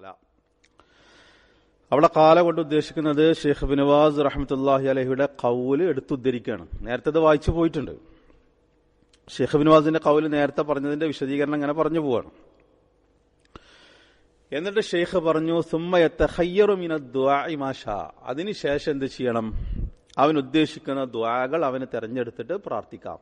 കാല അവിടെ കാല കൊണ്ട് ഉദ്ദേശിക്കുന്നത് ഷെയ്ഖ് ബിനവാസ് റഹ്മത്തുല്ലാഹി അലഹിയുടെ കൗല് എടുത്തുദ്ധരിക്കുകയാണ് നേരത്തെ അത് വായിച്ചു പോയിട്ടുണ്ട് ഷെയ്ഖ് ബിനവാസിന്റെ കൗല് നേരത്തെ പറഞ്ഞതിന്റെ വിശദീകരണം അങ്ങനെ പറഞ്ഞു പോവാണ് എന്നിട്ട് ഷെയ്ഖ് പറഞ്ഞു സുമ്മയത്തഹയ്യറുമിന അതിനുശേഷം എന്ത് ചെയ്യണം അവൻ ഉദ്ദേശിക്കുന്ന ദ്വാകൾ അവന് തെരഞ്ഞെടുത്തിട്ട് പ്രാർത്ഥിക്കാം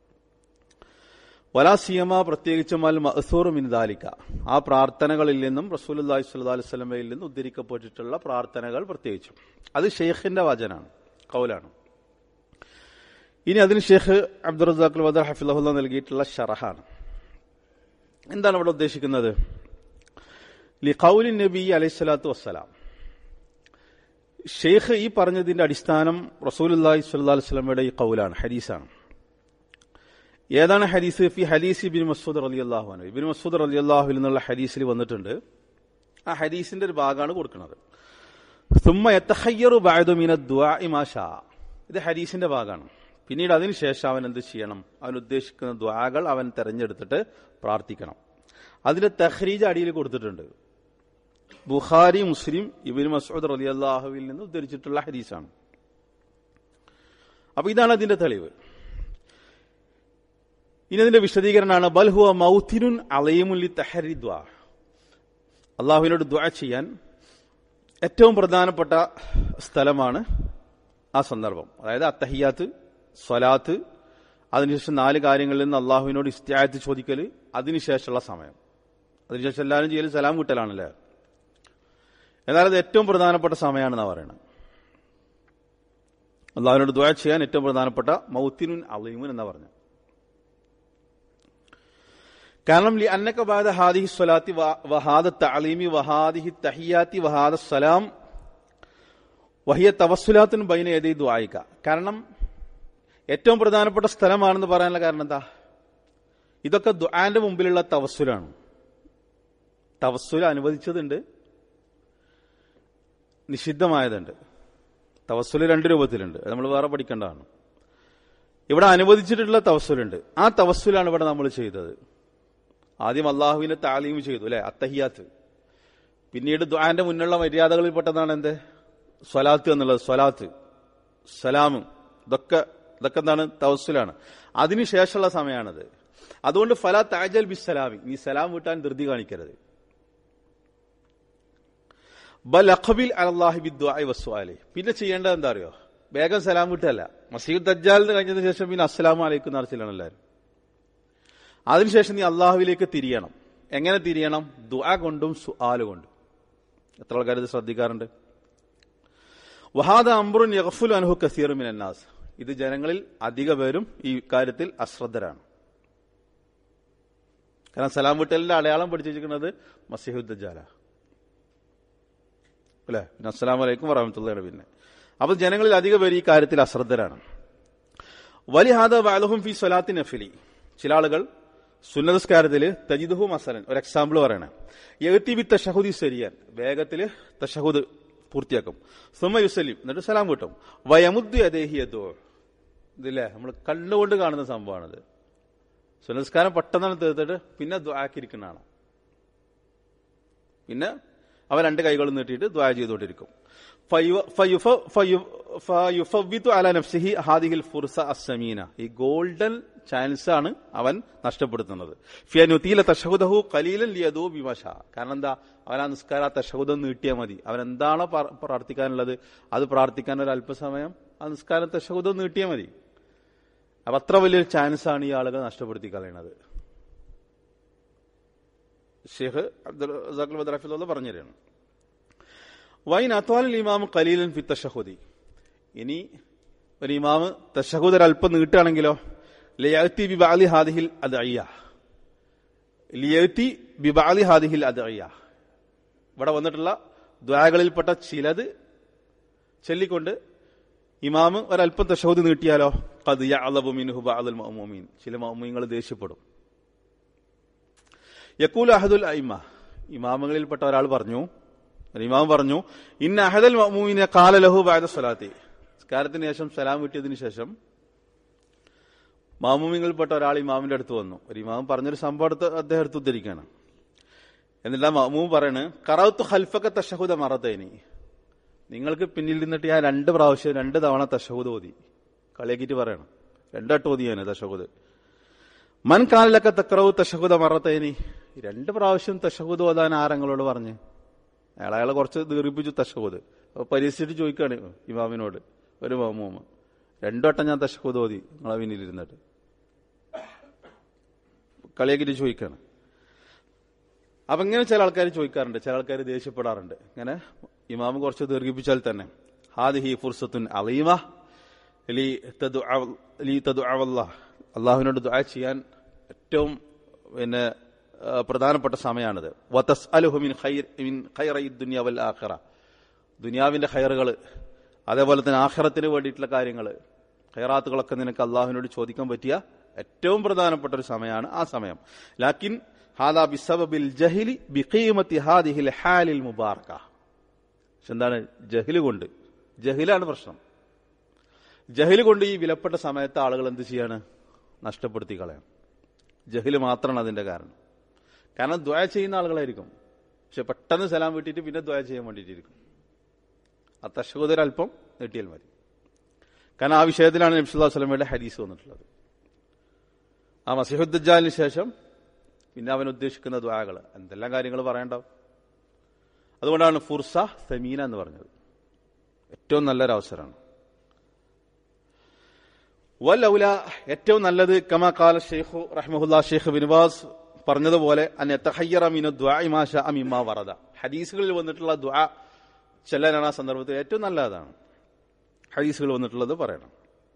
വലാസിയമ പ്രത്യേകിച്ചും അൽ മസൂർ മിൻദാലിക്ക ആ പ്രാർത്ഥനകളിൽ നിന്നും റസൂലി സ്വല്ലാ അലുസ്ലമയിൽ നിന്ന് ഉദ്ധരിക്കപ്പെട്ടിട്ടുള്ള പ്രാർത്ഥനകൾ പ്രത്യേകിച്ചും അത് ഷെയ്ഖിന്റെ വചനാണ് കൗലാണ് ഇനി അതിന് ഷെയ്ഖ് അബ്ദുറസാഖുൽ വദർ ഹഫിള്ള നൽകിയിട്ടുള്ള ഷറഹാണ് എന്താണ് ഇവിടെ ഉദ്ദേശിക്കുന്നത് ലി കൗലി നബി അലൈഹിസ്വലാത്തു വസ്സലാം ഷെയ്ഖ് ഈ പറഞ്ഞതിന്റെ അടിസ്ഥാനം റസൂലി സ്വല്ലാ വസ്ലമയുടെ ഈ കൗലാണ് ഹരീസാണ് ഏതാണ് ഹദീസ് ഫി ഹദീസ് ഇബിൻ മസൂദ് അലി അള്ളാഹു ആണ് ഇബിൻ മസൂദ് അലി അള്ളാഹുവിൽ നിന്നുള്ള ഹദീസിൽ വന്നിട്ടുണ്ട് ആ ഹദീസിന്റെ ഒരു ഭാഗമാണ് കൊടുക്കുന്നത് സുമ്മ എത്തഹയ്യറു ബായതുമീന ദ്വാഇമാഷ ഇത് ഹദീസിന്റെ ഭാഗമാണ് പിന്നീട് അതിനുശേഷം അവൻ എന്ത് ചെയ്യണം അവൻ ഉദ്ദേശിക്കുന്ന ദ്വാകൾ അവൻ തെരഞ്ഞെടുത്തിട്ട് പ്രാർത്ഥിക്കണം അതിന്റെ തഹ്രീജ് അടിയിൽ കൊടുത്തിട്ടുണ്ട് ബുഖാരി മുസ്ലിം ഇബിൻ മസൂദ് അലി അള്ളാഹുവിൽ നിന്ന് ഉദ്ധരിച്ചിട്ടുള്ള ഹദീസാണ് അപ്പൊ ഇതാണ് അതിന്റെ തെളിവ് ഇനി അതിന്റെ വിശദീകരണമാണ് ബൽഹുവ മൗത്തിനുൻ അലയമുല്ലി തഹരി ദ്വാ അള്ളാഹുവിനോട് ദ്വാ ചെയ്യാൻ ഏറ്റവും പ്രധാനപ്പെട്ട സ്ഥലമാണ് ആ സന്ദർഭം അതായത് അത്തഹിയാത്ത് സ്വലാത്ത് അതിനുശേഷം നാല് കാര്യങ്ങളിൽ നിന്ന് അള്ളാഹുവിനോട് ഇസ്ത്യായത്ത് ചോദിക്കൽ അതിനുശേഷമുള്ള സമയം അതിനുശേഷം എല്ലാവരും ചെയ്യൽ സലാം കിട്ടലാണല്ലേ എന്നാൽ അത് ഏറ്റവും പ്രധാനപ്പെട്ട സമയമാണെന്നാണ് പറയുന്നത് അള്ളാഹുവിനോട് ദ്വാ ചെയ്യാൻ ഏറ്റവും പ്രധാനപ്പെട്ട മൗത്തിനുൻ അലീമുൻ എന്നാ പറഞ്ഞു കാരണം ലി അന്നക ബാദ ഹാദിഹി സ്വലാത്തി വഹാദ തഅലീമി വഹാദിഹി തഹിയാത്തി വഹാദ സലാം വഹിയ തവസ്സുലാത്തിൻ ബൈന യദൈ ദുആയിക കാരണം ഏറ്റവും പ്രധാനപ്പെട്ട സ്ഥലമാണെന്ന് പറയാനുള്ള കാരണം എന്താ ഇതൊക്കെ ദുആന്റെ മുമ്പിലുള്ള തവസ്സുലാണ് തവസ്സുൽ അനുവദിച്ചതുണ്ട് നിഷിദ്ധമായതുണ്ട് തവസ്സുല് രണ്ട് രൂപത്തിലുണ്ട് അത് നമ്മൾ വേറെ പഠിക്കേണ്ടതാണ് ഇവിടെ അനുവദിച്ചിട്ടുള്ള തവസ്സുലുണ്ട് ആ തവസ്സുലാണ് ഇവിടെ നമ്മൾ ചെയ്തത് ആദ്യം അള്ളാഹുവിനെ താലീം ചെയ്തു അല്ലെ അത്തഹിയാത്ത് പിന്നീട് ദ്വാന്റെ മുന്നുള്ള മര്യാദകളിൽ പെട്ടതാണ് എന്ത് സ്വലാത്ത് എന്നുള്ളത് സ്വലാത്ത് സലാം ഇതൊക്കെ ഇതൊക്കെ എന്താണ് തവസ്സുലാണ് അതിനുശേഷമുള്ള സമയമാണത് അതുകൊണ്ട് ഫല താജൽ ബി സലാമി നീ സലാം വിട്ടാൻ ധൃതി കാണിക്കരുത് ബൽ അഖബിൽ അലല്ലാഹി ബിദ്വാഇ വസ്വാലി പിന്നെ ചെയ്യേണ്ടത് എന്താ അറിയോ വേഗം സലാം വിട്ടല്ല മസീദ് ദജ്ജാലിന് കഴിഞ്ഞതിന് ശേഷം പിന്നെ അസ്സലാമു അലൈക്കും നടച്ചിലാണ് എല്ലാവരും അതിനുശേഷം നീ അള്ളാഹുവിലേക്ക് തിരിയണം എങ്ങനെ തിരിയണം ദുആ കൊണ്ടും സുആല് കൊണ്ടും എത്ര ആൾക്കാർ ഇത് ശ്രദ്ധിക്കാറുണ്ട് വഹാദ അംബുറുൻ യഗ്ഫുൽ അൻഹു കസീർ മിൻ അന്നാസ് ഇത് ജനങ്ങളിൽ അധിക പേരും ഈ കാര്യത്തിൽ അശ്രദ്ധരാണ് കാരണം സലാം വിട്ടലിന്റെ അടയാളം പഠിച്ചിരിക്കുന്നത് മസിഹുദ്ദാല അല്ലെ പിന്നെ അസ്സലാം വലൈക്കും വറഹമത്തുള്ളയാണ് പിന്നെ അപ്പൊ ജനങ്ങളിൽ അധിക പേര് ഈ കാര്യത്തിൽ അശ്രദ്ധരാണ് വലിഹാദ വാലഹും ഫി സ്വലാത്തി നഫിലി ചില ആളുകൾ സുന്നതസ്കാരത്തില് തജിദുഹു മസലൻ ഒരു എക്സാമ്പിൾ പറയണേ എഴുത്തി ബി തഷഹുദി ശരിയാൻ വേഗത്തില് തഷഹുദ് പൂർത്തിയാക്കും സുമ യുസലിം എന്നിട്ട് സലാം കിട്ടും വയമുദ്ദി അദേഹി എന്തോ ഇതില്ലേ നമ്മൾ കണ്ണുകൊണ്ട് കാണുന്ന സംഭവമാണിത് സുന്നതസ്കാരം പെട്ടെന്നാണ് തീർത്തിട്ട് പിന്നെ ദ്വാക്കിരിക്കുന്നതാണ് പിന്നെ അവൻ രണ്ട് കൈകളും നീട്ടിയിട്ട് ദ്വാ ചെയ്തുകൊണ്ടിരിക്കും ഈ ഗോൾഡൻ ചാൻസ് ആണ് അവൻ നഷ്ടപ്പെടുത്തുന്നത് ഫിയനുത്തീല തഷഹുദഹു കലീലൻ ലിയദോ വിമഷ കാരണം എന്താ അവൻ ആ നിസ്കാര തഷഹുദം നീട്ടിയാൽ മതി അവൻ എന്താണോ പ്രാർത്ഥിക്കാനുള്ളത് അത് പ്രാർത്ഥിക്കാൻ ഒരു അല്പസമയം ആ നിസ്കാരം തഷഹുദം നീട്ടിയാൽ മതി അപ്പൊ അത്ര വലിയൊരു ചാൻസ് ആണ് ഈ ആളുകൾ നഷ്ടപ്പെടുത്തി കളയുന്നത് ഷെയ്ഖ് അബ്ദുൽ ബദ്രഫിലുള്ള പറഞ്ഞു തരാണ് വൈൻ അത്വാലിൽ ഇമാം കലീലൻ ഫി തഷഹുദി ഇനി ഒരു ഇമാമ് തഷഹുദ് ഒരല്പം നീട്ടുകയാണെങ്കിലോ ലിയത്തി ബിബാലി ഹാദിഹിൽ അത് അയ്യ ലിയത്തി ബിബാലി ഹാദിഹിൽ അത് അയ്യ ഇവിടെ വന്നിട്ടുള്ള ദ്വാകളിൽപ്പെട്ട ചിലത് ചൊല്ലിക്കൊണ്ട് ഇമാമ് ഒരല്പം തഷഹുദ് നീട്ടിയാലോ കദിയ അലബുമിൻഹു ബാദുൽ മഅമൂമീൻ ചില മഅമൂമിങ്ങൾ ദേഷ്യപ്പെടും യക്കൂൽ അഹദുൽ അയിമ ഇമാമങ്ങളിൽപ്പെട്ട ഒരാൾ പറഞ്ഞു ഒരു ഇമാം പറഞ്ഞു ഇന്ന അഹദൽ മഅമൂമിനെ കാല ലഹു ബാദ സ്വലാത്തി സ്കാരത്തിന് ശേഷം സലാം വിട്ടിയതിനു ശേഷം മാമൂമിങ്ങളിൽപ്പെട്ട ഒരാൾ ഇമാമിന്റെ അടുത്ത് വന്നു ഒരു ഇമാം പറഞ്ഞൊരു സംഭവം അടുത്ത് അദ്ദേഹം എടുത്ത് ഉദ്ധരിക്കുകയാണ് എന്നിട്ട് മമ്മൂം പറയണ് കറൗത്ത് ഹൽഫക്ക തഷഹുദ മറത്തേനി നിങ്ങൾക്ക് പിന്നിൽ നിന്നിട്ട് ഞാൻ രണ്ട് പ്രാവശ്യം രണ്ട് തവണ തഷഹുദ് ഓതി കളിയാക്കിയിട്ട് പറയണം രണ്ടട്ട് ഓതി ഞാൻ തഷഹുദ് മൻ കാലിലൊക്കെ തക്കറവ് തഷഹുദ മറത്തേനി രണ്ട് പ്രാവശ്യം തഷഹുദ് ഓതാൻ ആരങ്ങളോട് പറഞ്ഞ് അയാൾ അയാളെ കുറച്ച് ദീർഘിപ്പിച്ചു തഷഹുദ് അപ്പൊ പരിഹസിച്ചിട്ട് ചോദിക്കാണ് ഇമാമിനോട് ഒരു മാമൂമ്മ രണ്ടു വട്ടം ഞാൻ തഷഹുദ് ഓതി നിങ്ങളെ പിന്നിലിരുന്നിട്ട് കളിയാക്കിയിട്ട് ചോദിക്കാണ് അപ്പൊ ഇങ്ങനെ ചില ആൾക്കാർ ചോദിക്കാറുണ്ട് ചില ആൾക്കാർ ദേഷ്യപ്പെടാറുണ്ട് ഇങ്ങനെ ഇമാമ് കുറച്ച് ദീർഘിപ്പിച്ചാൽ തന്നെ ഹാദിഹി ഫുർസത്തുൻ അലീമ ലി തദുഅ ലി തദുഅവല്ലാഹ് അള്ളാഹുവിനോട് ദുആ ചെയ്യാൻ ഏറ്റവും പിന്നെ ആ, പ്രധാനപ്പെട്ട സമയമാണിത് വതസ് അലുഹുമിൻ ഖൈർ മിൻ ഖൈറൈ ദുനിയ വൽ ആഖിറ ദുനിയാവിന്റെ ഖൈറുകൾ അതേപോലെ തന്നെ ആഖിറത്തിന് വേണ്ടിയിട്ടുള്ള കാര്യങ്ങൾ ഖൈറാത്തുകളൊക്കെ നിനക്ക് അള്ളാഹുവിനോട് ചോദിക്കാൻ പറ്റിയ ഏറ്റവും പ്രധാനപ്പെട്ട ഒരു സമയമാണ് ആ സമയം ലാക്കിൻ ഹാദാ ബിസബബിൽ ജഹിലി ബിഖീമത്തി ഹാദിഹിൽ ഹാലിൽ മുബാർക്ക പക്ഷെ എന്താണ് ജഹില് കൊണ്ട് ജഹിലാണ് പ്രശ്നം ജഹില് കൊണ്ട് ഈ വിലപ്പെട്ട സമയത്ത് ആളുകൾ എന്ത് ചെയ്യാണ് നഷ്ടപ്പെടുത്തി കളയാം ജഹില് മാത്രമാണ് അതിന്റെ കാരണം കാരണം ദ്വയ ചെയ്യുന്ന ആളുകളായിരിക്കും പക്ഷെ പെട്ടെന്ന് സലാം വിട്ടിട്ട് പിന്നെ ദ്വയ ചെയ്യാൻ വേണ്ടിയിട്ടിരിക്കും ആ തശുദർ അല്പം നീട്ടിയാൽ മതി കാരണം ആ വിഷയത്തിലാണ് നബ്സുല്ലാ സ്വലമയുടെ ഹദീസ് വന്നിട്ടുള്ളത് ആ മസിഹുദ്ദാലിന് ശേഷം പിന്നെ അവൻ ഉദ്ദേശിക്കുന്ന ദ്വാകൾ എന്തെല്ലാം കാര്യങ്ങൾ പറയണ്ടാവും അതുകൊണ്ടാണ് ഫുർസ സമീന എന്ന് പറഞ്ഞത് ഏറ്റവും നല്ലൊരു അവസരമാണ് വല്ലൗല ഏറ്റവും നല്ലത് കമാ കാല ഷെയ്ഖു റഹ്മുല്ല ഷെയ്ഖ് ബിൻവാസ് പറഞ്ഞതുപോലെ അൻ യതഖയ്യറ മിന ദുആഇ മാ ശാഅ മിമ്മാ വറദ ഹദീസുകളിൽ വന്നിട്ടുള്ള ദുആ ചെല്ലാനാണ് ആ സന്ദർഭത്തിൽ ഏറ്റവും നല്ലതാണ് ഹദീസുകൾ വന്നിട്ടുള്ളത് പറയണം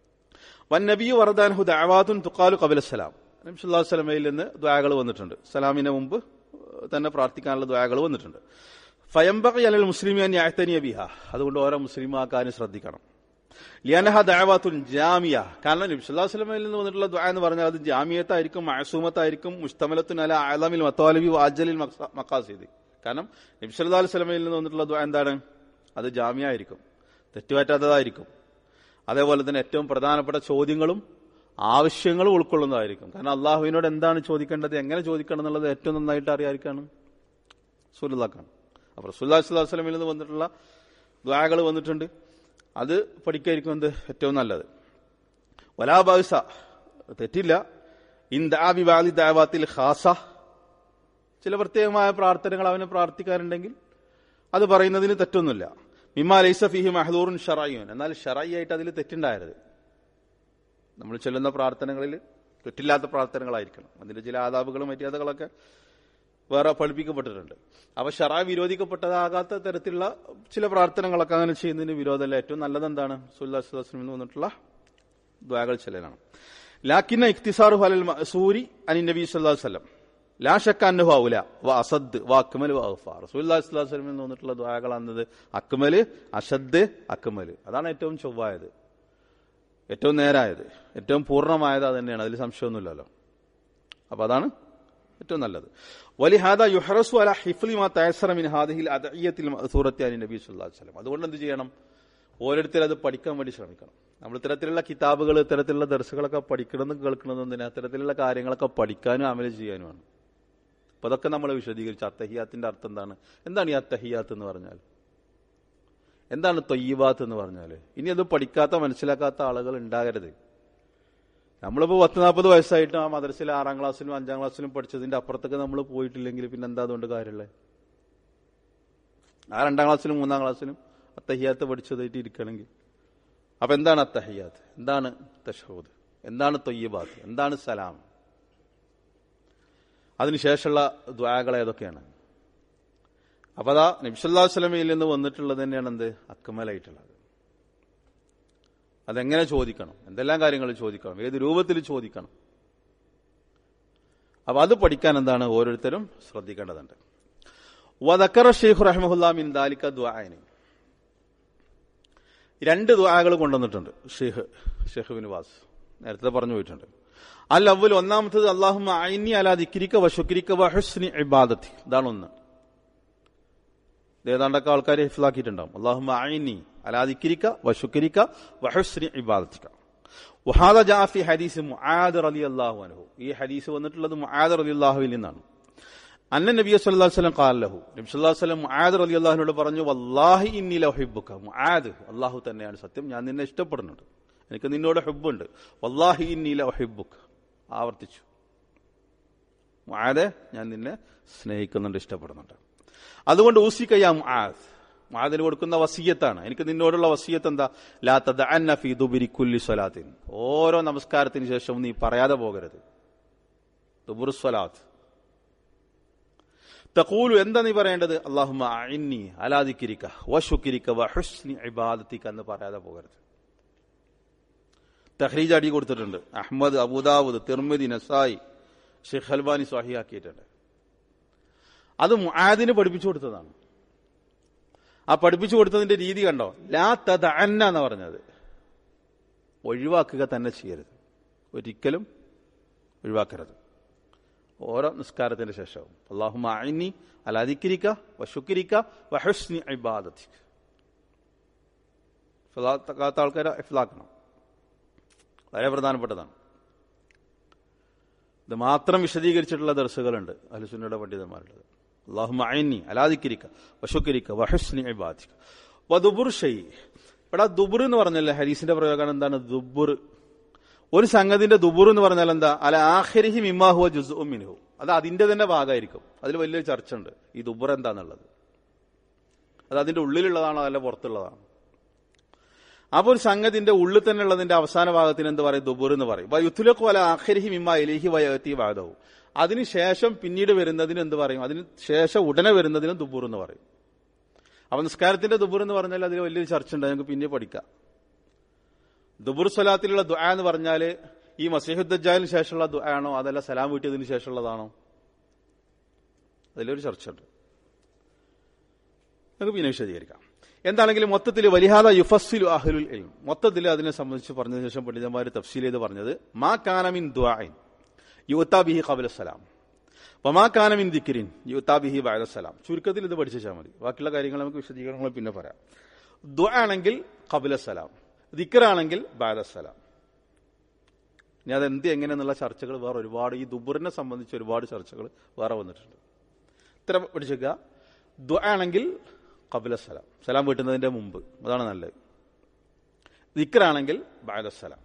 വൻ നബി വറദാൻഹു ദഅവാതുൻ തുഖാലു ഖബല സലാം നബി സല്ലല്ലാഹു അലൈഹി വസല്ലമയിൽ നിന്ന് ദുആകൾ വന്നിട്ടുണ്ട് സലാമിന് മുമ്പ് തന്നെ പ്രാർത്ഥിക്കാനുള്ള ദുആകൾ വന്നിട്ടുണ്ട് ഫയംബഖി അലൽ മുസ്ലിമി അൻ യഅ്തനിയ ബിഹ അതുകൊണ്ട് ഓരോ മുസ്ലിം ആ കാര്യം ശ്രദ്ധിക്കണം ലിയനഹ ദഅവാത്തുൻ ജാമിയ കാരണം നബി സല്ലല്ലാഹു അലൈഹി വസല്ലമയിൽ നിന്ന് വന്നിട്ടുള്ള ദുആ എന്ന് പറഞ്ഞാൽ അത് ജാമിയത്തായിരിക്കും മഅസൂമത്തായിരിക്കും മുസ്തമലത്തുൻ അല അലമിൽ മത്വാലിബി വാജലിൽ മഖാസിദ് കാരണം നബി സല്ലല്ലാഹു അലൈഹി വസല്ലമയിൽ നിന്ന് വന്നിട്ടുള്ള ദുആ എന്താണ് അത് ജാമിയ ആയിരിക്കും തെറ്റുപറ്റാത്തതായിരിക്കും അതേപോലെ തന്നെ ഏറ്റവും പ്രധാനപ്പെട്ട ചോദ്യങ്ങളും ആവശ്യങ്ങളും ഉൾക്കൊള്ളുന്നതായിരിക്കും കാരണം അള്ളാഹുവിനോട് എന്താണ് ചോദിക്കേണ്ടത് എങ്ങനെ ചോദിക്കണം എന്നുള്ളത് ഏറ്റവും നന്നായിട്ട് അറിയാതിരിക്കാണ് സുല്ലാക്കാണ് അപ്പൊ റസൂല്ലാ സ്വല്ലാ വസ്ലമിൽ നിന്ന് വന്നിട്ടുള്ള ദ്വാകൾ വന്നിട്ടുണ്ട് അത് പഠിക്കായിരിക്കും എന്ത് ഏറ്റവും നല്ലത് വലാബാസ തെറ്റില്ല ഇൻ ദാബി ബാലി ദാവാത്തിൽ ഖാസ ചില പ്രത്യേകമായ പ്രാർത്ഥനകൾ അവന് പ്രാർത്ഥിക്കാറുണ്ടെങ്കിൽ അത് പറയുന്നതിന് തെറ്റൊന്നുമില്ല മിമാ ലൈസ ഫിഹി മഹദൂറുൻ ഷറായിൻ എന്നാൽ ഷറായി ആയിട്ട് അതിൽ തെറ്റുണ്ടായത് നമ്മൾ ചെല്ലുന്ന പ്രാർത്ഥനകളിൽ തെറ്റില്ലാത്ത പ്രാർത്ഥനകളായിരിക്കണം അതിന്റെ ചില ആദാബുകളും മര്യാദകളൊക്കെ വേറെ പഠിപ്പിക്കപ്പെട്ടിട്ടുണ്ട് അവ ഷറാ വിരോധിക്കപ്പെട്ടതാകാത്ത തരത്തിലുള്ള ചില പ്രാർത്ഥനകളൊക്കെ അങ്ങനെ ചെയ്യുന്നതിന് വിരോധമല്ല ഏറ്റവും നല്ലത് എന്താണ് സുല്ലാസ്ലാസ്ലമിൽ നിന്ന് വന്നിട്ടുള്ള ദ്വാകൾ ചെല്ലലാണ് ലാക്കിന്ന ഇഖ്തിസാറു അലൽ മസൂരി അനി നബി സല്ലല്ലാഹു അലൈഹി വസല്ലം ലാ ഷക്ക അന്നഹു ഔല വ അസദ് വ അക്മൽ വ അഗ്ഫാർ റസൂലുള്ളാഹി സ്വല്ലല്ലാഹു അലൈഹി വസല്ലം വന്നിട്ടുള്ള ദുആകളാണെന്നത് അക്മൽ അഷദ് അക്മൽ അതാണ് ഏറ്റവും ചൊവ്വായത് ഏറ്റവും നേരായത് ഏറ്റവും പൂർണ്ണമായത് അത് തന്നെയാണ് അതിൽ സംശയമൊന്നുമില്ലല്ലോ അപ്പൊ അതാണ് ഏറ്റവും നല്ലത് വലിഹാദ യുഹറസു അല ഹിഫ്ലി മാ തയസറ മിൻ ഹാദിഹിൽ അദഇയത്തിൽ മഅ്സൂറത്തി അനി നബി സല്ലല്ലാഹു അലൈഹി വസല്ലം അതുകൊണ്ട് എന്ത് ചെയ്യണം ഓരോരുത്തരും അത് പഠിക്കാൻ വേണ്ടി ശ്രമിക്കണം നമ്മൾ ഇത്തരത്തിലുള്ള കിതാബുകൾ ഇത്തരത്തിലുള്ള ദർശകളൊക്കെ പഠിക്കണമെന്ന് കേൾക്കണമെന്ന് എന്തിനാ അത്തരത്തിലുള്ള കാര്യങ്ങളൊക്കെ പഠിക്കാനും അമല ചെയ്യാനുമാണ് അപ്പൊ അതൊക്കെ നമ്മൾ വിശദീകരിച്ചു അത്തഹിയാത്തിന്റെ അർത്ഥം എന്താണ് എന്താണ് ഈ അത്തഹിയാത്ത് എന്ന് പറഞ്ഞാൽ എന്താണ് തൊയ്യബാത്ത് എന്ന് പറഞ്ഞാൽ ഇനി അത് പഠിക്കാത്ത മനസ്സിലാക്കാത്ത ആളുകൾ ഉണ്ടാകരുത് നമ്മളിപ്പോ പത്ത് നാൽപ്പത് വയസ്സായിട്ട് ആ മദ്രസയിൽ ആറാം ക്ലാസ്സിലും അഞ്ചാം ക്ലാസ്സിലും പഠിച്ചതിന്റെ അപ്പുറത്തൊക്കെ നമ്മൾ പോയിട്ടില്ലെങ്കിൽ പിന്നെ എന്താ അതുകൊണ്ട് കാര്യമുള്ളത് ആ രണ്ടാം ക്ലാസ്സിലും മൂന്നാം ക്ലാസ്സിലും അത്തഹിയാത്ത് പഠിച്ചതായിട്ട് ഇരിക്കണമെങ്കിൽ അപ്പൊ എന്താണ് അത്തഹിയാത്ത് എന്താണ് തഷഹൂദ് എന്താണ് തൊയ്യബാത്ത് എന്താണ് സലാം അതിനുശേഷമുള്ള ദ്വാകൾ ഏതൊക്കെയാണ് അപ്പൊ അതാ നബ്സല്ലാ വസ്ലമയിൽ നിന്ന് വന്നിട്ടുള്ളത് തന്നെയാണ് എന്ത് അക്കമലായിട്ടുള്ളത് അതെങ്ങനെ ചോദിക്കണം എന്തെല്ലാം കാര്യങ്ങൾ ചോദിക്കണം ഏത് രൂപത്തിൽ ചോദിക്കണം അപ്പൊ അത് പഠിക്കാൻ എന്താണ് ഓരോരുത്തരും ശ്രദ്ധിക്കേണ്ടതുണ്ട് വദക്കറ ഷെയ്ഖ് റഹ്മുല്ലാ മിൻ ദാലിക്ക ദ്വായനി രണ്ട് ദ്വാകൾ കൊണ്ടുവന്നിട്ടുണ്ട് ഷെയ്ഖ് ഷെയ്ഖ് ബിൻ വാസ് നേരത്തെ പറഞ്ഞു പോയിട്ടുണ്ട് അൽ അവൽ ഒന്നാമത്തത് അള്ളാഹു ഐനി അലാ ദിക്രിക്ക വഷുക്രിക്ക വഹുസ്നി ഇബാദത്തി ഇതാണ് ഒന്ന് ഏതാണ്ടൊക്കെ ആൾക്കാർ ഹിഫ്ലാക്കിയിട്ടുണ്ടാവും അള്ളാഹു ഐനി അലാ ദിക്രിക്ക വഷുക്രിക്ക വഹുസ്നി ഇബാദത്തിക്ക വഹാദ ജാഫി ഹദീസ് മുആദ് റലി അള്ളാഹു അനഹു ഈ ഹദീസ് വന്നിട്ടുള്ളത് മുആദ് റലി അള്ളാഹുവിൽ നിന്നാണ് അന്ന നബി സല്ലല്ലാഹു അലൈഹി വസല്ലം ഖാല ലഹു നബി സല്ലല്ലാഹു അലൈഹി വസല്ലം മുആദ് റളിയല്ലാഹുവിനോട് പറഞ്ഞു വല്ലാഹി ഇന്നി ലഹുബ്ബുക മുആദ് അല്ലാഹു തന്നെയാണ് സത്യം ഞാൻ നിന്നെ ഇഷ്ടപ്പെടുന്നുണ്ട് എനിക്ക് നിന്നോട് ഹുബ്ബുണ്ട് വല്ലാഹി ഇന്നി ലഹുബ്ബുക ആവർത്തിച്ചു മുആദ് ഞാൻ നിന്നെ സ്നേഹിക്കുന്നുണ്ട് ഇഷ്ടപ്പെടുന്നുണ്ട് അതുകൊണ്ട് ഊസിക്കയ്യ മുആദ് മുആദിന് കൊടുക്കുന്ന വസീയത്താണ് എനിക്ക് നിന്നോടുള്ള വസീയത്ത് എന്താ ലാ തദഅന്ന ഫീ ദുബരി കുല്ലി സ്വലാത്തിൻ ഓരോ നമസ്കാരത്തിന് ശേഷവും നീ പറയാതെ പോകരുത് ദുബുർ സ്വലാത്ത് തഖൂലു എന്താ നീ പറയേണ്ടത് അള്ളാഹുമ അഇന്നി അലാ ദിക്രിക വശുക്രിക വഹുസ്നി ഇബാദത്തിക എന്ന് പറയാതെ പോകരുത് തഹ്രീജ് അടി കൊടുത്തിട്ടുണ്ട് അഹ്മദ് അബൂദാവുദ് തിർമിദി നസായി ഷെയ്ഖ് അൽബാനി സ്വാഹിയാക്കിയിട്ടുണ്ട് അത് മുആദിന് പഠിപ്പിച്ചു കൊടുത്തതാണ് ആ പഠിപ്പിച്ചു കൊടുത്തതിന്റെ രീതി കണ്ടോ ലാ തദ അന്ന എന്ന് പറഞ്ഞത് ഒഴിവാക്കുക തന്നെ ചെയ്യരുത് ഒരിക്കലും ഒഴിവാക്കരുത് ഓരോ നിസ്കാരത്തിന്റെ ശേഷവും അള്ളാഹുമ അഇന്നി അലാ ദിക്രിക വശുക്രിക വഹുസ്നി ഇബാദത്തിക ഫലാത്ത ആൾക്കാരെ ഇഫ്ലാക്കണം വളരെ പ്രധാനപ്പെട്ടതാണ് ഇത് മാത്രം വിശദീകരിച്ചിട്ടുള്ള ദർസുകളുണ്ട് അലുസുന്നയുടെ പണ്ഡിതന്മാരുള്ളത് അള്ളാഹുമ അഇന്നി അലാ ദിക്രിക വശുക്രിക വഹുസ്നി ഇബാദത്തിക വദുബുർ ഷൈ ഇവിടെ ദുബുർ എന്ന് പറഞ്ഞല്ലേ ഹരീസിന്റെ പ്രയോഗം എന്താണ് ദുബുർ ഒരു സംഗതിന്റെ ദുബുർ എന്ന് പറഞ്ഞാൽ എന്താ അല ആഖിരിഹി മിമാഹുവ ജുസു മിൻഹു അത് അതിന്റെ തന്നെ ഭാഗമായിരിക്കും അതിൽ വലിയൊരു ചർച്ച ഉണ്ട് ഈ ദുബുർ എന്താന്നുള്ളത് അത് അതിന്റെ ഉള്ളിലുള്ളതാണോ അല്ല പുറത്തുള്ളതാണോ അപ്പൊ ഒരു സംഗതിന്റെ ഉള്ളിൽ തന്നെ ഉള്ളതിന്റെ അവസാന ഭാഗത്തിന് എന്ത് പറയും ദുബുർ എന്ന് പറയും യുത്തുലക്കു അല ആഖിരിഹി മിമ്മ ഇലഹി വയത്തി വാദവും അതിനുശേഷം പിന്നീട് വരുന്നതിന് എന്ത് പറയും അതിന് ശേഷം ഉടനെ വരുന്നതിനും ദുബൂർ എന്ന് പറയും അപ്പൊ നിസ്കാരത്തിന്റെ ദുബൂർ എന്ന് പറഞ്ഞാൽ അതിൽ വലിയൊരു ചർച്ച ഉണ്ട് ഞങ്ങൾക്ക് പിന്നെ പഠിക്കാം ദുബുർ സ്വലാത്തിലുള്ള ദുആ എന്ന് പറഞ്ഞാൽ ഈ മസീഹുദ്ദജാലിന് ശേഷമുള്ള ദുആ ആണോ അതല്ല സലാം വീട്ടിയതിന് ശേഷമുള്ളതാണോ അതിലൊരു ചർച്ച ഉണ്ട് നമുക്ക് പിന്നെ വിശദീകരിക്കാം എന്താണെങ്കിലും മൊത്തത്തിൽ വലിഹാദ യുഫസ്സിലു അഹ്ലുൽ ഇൽം മൊത്തത്തിൽ അതിനെ സംബന്ധിച്ച് പറഞ്ഞതിന് ശേഷം പണ്ഡിതന്മാർ തഫ്സീൽ ചെയ്ത് പറഞ്ഞത് മാ കാനമിൻ ദുആഇൻ യുത്താ ബിഹി ഖബല സലാം വമാ കാനമിൻ ദിക്രിൻ യുത്താ ബിഹി ബഅദ സലാം ചുരുക്കത്തിൽ ഇത് പഠിച്ചാൽ മതി ബാക്കിയുള്ള കാര്യങ്ങൾ നമുക്ക് വിശദീകരണങ്ങൾ പിന്നെ പറയാം ദുആ ആണെങ്കിൽ ഖബല സലാം ദിക്കറാണെങ്കിൽ ബാദസലാം ഇനി അതെന്ത് എങ്ങനെയെന്നുള്ള ചർച്ചകൾ വേറെ ഒരുപാട് ഈ ദുബുറിനെ സംബന്ധിച്ച് ഒരുപാട് ചർച്ചകൾ വേറെ വന്നിട്ടുണ്ട് ഇത്ര പഠിച്ചേക്കുക ദു ആണെങ്കിൽ കബില സലാം സലാം വീട്ടുന്നതിന്റെ മുമ്പ് അതാണ് നല്ലത് ദിക്കറാണെങ്കിൽ ബാദസലാം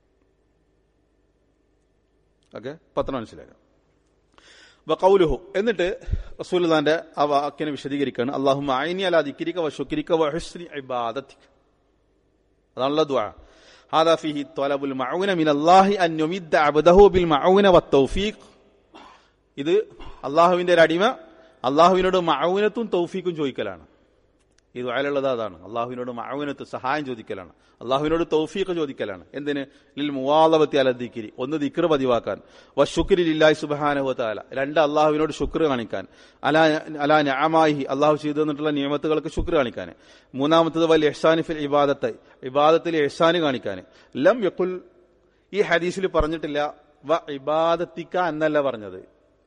ഓക്കെ പത്രം മനസ്സിലാക്കാം കൗലുഹു എന്നിട്ട് റസൂൽദാന്റെ ആ വാക്കിനെ വിശദീകരിക്കുകയാണ് അള്ളാഹു ഐനി അലാ ദിക്രിക വശുക്രിക വഹുസ്നി ഇബാദത്തിക അതാണല്ലോ ദുആ هذا فيه طلب المعونة من الله أن يمد عبده بالمعونة والتوفيق ഇത് അള്ളാഹുവിന്റെ ഒരു അടിമ അള്ളാഹുവിനോട് മൗനത്തും തൗഫീക്കും ചോദിക്കലാണ് ഈ ദുആയിലുള്ളത് അതാണ് അള്ളാഹുവിനോട് മൗനത്ത് സഹായം ചോദിക്കലാണ് അള്ളാഹുവിനോട് തൗഫീഖ് ചോദിക്കലാണ് എന്തിന് ലിൽ മുവാലവത്തി അല ദിക്കിരി ഒന്ന് ദിക്ർ പതിവാക്കാൻ വ ശുക്രി ലില്ലാഹി സുബ്ഹാനഹു വതആല രണ്ട് അള്ളാഹുവിനോട് ശുക്ർ കാണിക്കാൻ അലാ അലാ നഅമാഹി അള്ളാഹു ചെയ്തു തന്നിട്ടുള്ള നിയമത്തുകൾക്ക് ശുക്ർ കാണിക്കാൻ മൂന്നാമത്തത് വൽ ഇഹ്സാനി ഫിൽ ഇബാദത്ത് ഇബാദത്തിൽ ഇഹ്സാന് കാണിക്കാൻ ലം യഖുൽ ഈ ഹദീസിൽ പറഞ്ഞിട്ടില്ല വ ഇബാദത്തിക്ക എന്നല്ല പറഞ്ഞത്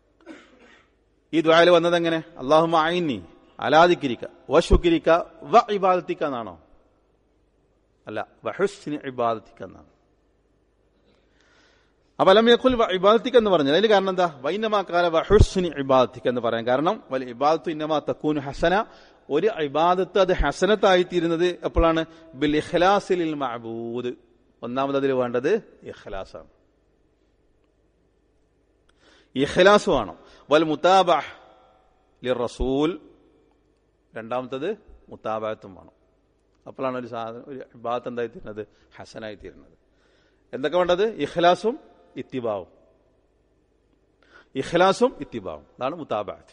ഈ ദ്വായിൽ വന്നത് എങ്ങനെ അള്ളാഹു ഐനി അലാദിക്കിരിക്ക വശുക്കിരിക്ക വ ഇബാദത്തിക്ക എന്നാണോ അല്ല വഹുസ്നി ഇബാദത്തിക്ക എന്നാണ് അപ്പൊ അലം യഖുൽ ഇബാദത്തിക്ക എന്ന് പറഞ്ഞത് അതിന് കാരണം എന്താ വൈനമാക്കാല വഹുസ്നി ഇബാദത്തിക്ക എന്ന് പറയാൻ കാരണം വൽ ഇബാദത്തു ഇന്നമാ തക്കൂനു ഹസന ഒരു ഇബാദത്ത് അത് ഹസനത്തായി തീരുന്നത് എപ്പോഴാണ് ബിൽ ഇഖ്ലാസിൽ മഅബൂദ് ഒന്നാമത് അതിൽ വേണ്ടത് ഇഖ്ലാസാണ് ഇഖ്ലാസ് വേണം വൽ മുതാബ റസൂൽ രണ്ടാമത്തത് മുത്താബാത്തും വേണം അപ്പോഴാണ് ഒരു സാധനം ഒരു ബാത്ത് എന്തായി തീരുന്നത് ഹസനായി തീരുന്നത് എന്തൊക്കെ വേണ്ടത് ഇഖ്ലാസും ഇത്തിബാവും ഇഖ്ലാസും ഇത്തിബാവും അതാണ് മുത്താബാത്ത്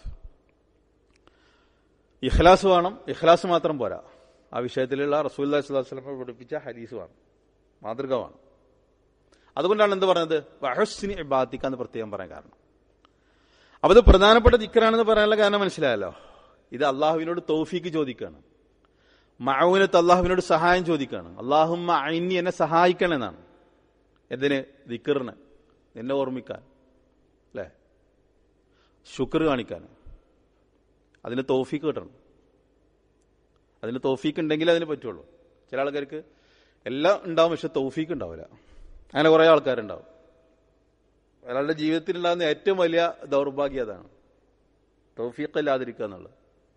ഇഖ്ലാസ് വേണം ഇഖ്ലാസ് മാത്രം പോരാ ആ വിഷയത്തിലുള്ള റസൂൽ സ്വലമെ പഠിപ്പിച്ച ഹദീസ് വേണം മാതൃക വേണം അതുകൊണ്ടാണ് എന്ത് പറഞ്ഞത് വഹസ്സിനി ഇബാത്തിക്കാന്ന് പ്രത്യേകം പറയാൻ കാരണം അപ്പൊ ഇത് പ്രധാനപ്പെട്ട ദിക്കറാണെന്ന് പറയാനുള്ള കാരണം മനസ്സിലായല്ലോ ഇത് അള്ളാഹുവിനോട് തൗഫീക്ക് ചോദിക്കുകയാണ് മഴവിനത്ത് അള്ളാഹുവിനോട് സഹായം ചോദിക്കുകയാണ് അള്ളാഹുമ്മ അയിനി എന്നെ സഹായിക്കണമെന്നാണ് എന്തിന് ദിക്കറിന് നിന്നെ ഓർമ്മിക്കാൻ അല്ലേ ശുക്ർ കാണിക്കാൻ അതിന് തോഫീക്ക് കിട്ടണം അതിന് തോഫീക്ക് ഉണ്ടെങ്കിൽ അതിന് പറ്റുള്ളൂ ചില ആൾക്കാർക്ക് എല്ലാം ഉണ്ടാവും പക്ഷെ തൗഫീക്ക് ഉണ്ടാവില്ല അങ്ങനെ കുറേ ആൾക്കാരുണ്ടാവും ഒരാളുടെ ജീവിതത്തിൽ ഉണ്ടാകുന്ന ഏറ്റവും വലിയ ദൗർഭാഗ്യം അതാണ് തൗഫീഖ് ഇല്ലാതിരിക്കുക എന്നുള്ളത്